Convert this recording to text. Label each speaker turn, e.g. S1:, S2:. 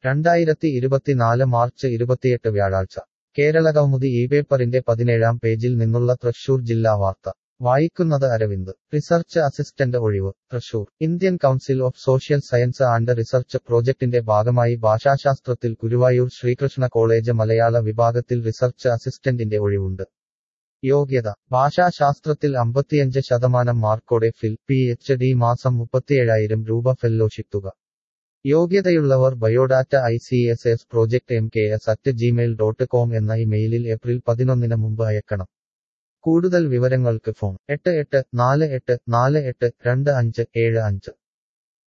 S1: രണ്ടായിരത്തി ഇരുപത്തിനാല് മാർച്ച് ഇരുപത്തിയെട്ട് വ്യാഴാഴ്ച കേരള കൗമുദി ഈ പേപ്പറിന്റെ പതിനേഴാം പേജിൽ നിന്നുള്ള തൃശൂർ ജില്ലാ വാർത്ത വായിക്കുന്നത് അരവിന്ദ് റിസർച്ച് അസിസ്റ്റന്റ് ഒഴിവ് Thrissur Indian council of social science and research പ്രോജക്ടിന്റെ ഭാഗമായി ഭാഷാശാസ്ത്രത്തിൽ ഗുരുവായൂർ ശ്രീകൃഷ്ണ കോളേജ് മലയാള വിഭാഗത്തിൽ റിസർച്ച് അസിസ്റ്റന്റിന്റെ ഒഴിവുണ്ട് യോഗ്യത ഭാഷാശാസ്ത്രത്തിൽ അമ്പത്തിയഞ്ച് ശതമാനം മാർക്കോടെ ഫിൽ പി എച്ച് ഡി മാസം മുപ്പത്തിയേഴായിരം രൂപ ഫെല്ലോഷിപ്പ് തുക യോഗ്യതയുള്ളവർ biodata I C S S project M K S at Gmail dot com എന്ന ഇമെയിലിൽ ഏപ്രിൽ പതിനൊന്നിന് മുമ്പ് അയക്കണം കൂടുതൽ വിവരങ്ങൾക്ക് ഫോൺ എട്ട് എട്ട് നാല് എട്ട് നാല് എട്ട് രണ്ട് അഞ്ച് ഏഴ് അഞ്ച്